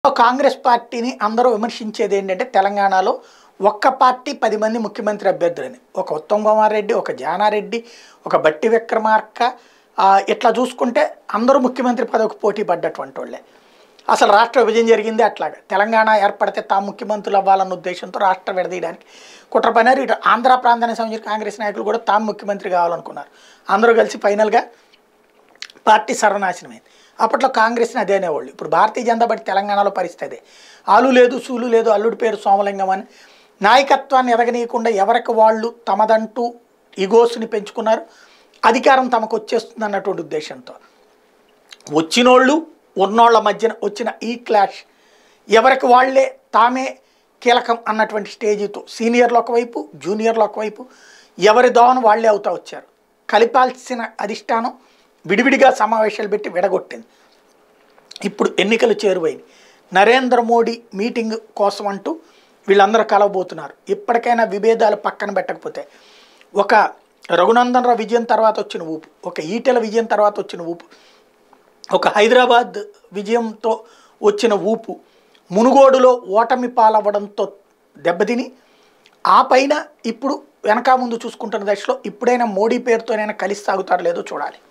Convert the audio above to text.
కాంగ్రెస్ పార్టీని అందరూ విమర్శించేది ఏంటంటే తెలంగాణలో ఒక్క పార్టీ పది మంది ముఖ్యమంత్రి అభ్యర్థులని ఒక ఉత్తమ్ కుమార్ రెడ్డి ఒక జానారెడ్డి ఒక బట్టి విక్రమార్క ఆ, ఇట్లా చూసుకుంటే అందరూ ముఖ్యమంత్రి పదవికి పోటీ పడ్డటువంటి వాళ్ళే అసలు రాష్ట్ర విభజన జరిగింది అట్లాగా తెలంగాణ ఏర్పడితే తాము ముఖ్యమంత్రులు అవ్వాలన్న ఉద్దేశంతో రాష్ట్రం విడదీయడానికి కుట్ర పన్నారు ఇటు ఆంధ్ర ప్రాంతానికి సంబంధించిన కాంగ్రెస్ నాయకులు కూడా తాము ముఖ్యమంత్రి కావాలనుకున్నారు అందరూ కలిసి ఫైనల్గా పార్టీ సర్వనాశనమైంది అప్పట్లో కాంగ్రెస్ని అదే అనేవాళ్ళు ఇప్పుడు భారతీయ జనతా పార్టీ తెలంగాణలో పరిస్థితి అదే ఆలు లేదు సూలు లేదు అల్లుడి పేరు సోమలింగం అని నాయకత్వాన్ని ఎదగనీయకుండా ఎవరికి వాళ్ళు తమదంటూ ఇగోస్ని పెంచుకున్నారు అధికారం తమకు వచ్చేస్తుంది అన్నటువంటి ఉద్దేశంతో వచ్చినోళ్ళు ఉన్నోళ్ళ మధ్యన వచ్చిన ఈ క్లాష్ ఎవరికి వాళ్ళే తామే కీలకం అన్నటువంటి స్టేజీతో సీనియర్లు ఒకవైపు జూనియర్లు ఒకవైపు ఎవరి దోవన వాళ్ళే అవుతా వచ్చారు కలిపాల్సిన అధిష్టానం విడివిడిగా సమావేశాలు పెట్టి విడగొట్టింది ఇప్పుడు ఎన్నికలు చేరువైంది నరేంద్ర మోడీ మీటింగ్ కోసం అంటూ వీళ్ళందరూ కలవబోతున్నారు ఇప్పటికైనా విభేదాలు పక్కన పెట్టకపోతే ఒక రఘునందన్ రావు విజయం తర్వాత వచ్చిన ఊపు ఒక ఈటెల విజయం తర్వాత వచ్చిన ఊపు ఒక హైదరాబాద్ విజయంతో వచ్చిన ఊపు మునుగోడులో ఓటమి పాలవ్వడంతో దెబ్బతిని ఆ పైన ఇప్పుడు వెనక ముందు చూసుకుంటున్న దశలో ఇప్పుడైనా మోడీ పేరుతోనైనా కలిసి సాగుతారో లేదో చూడాలి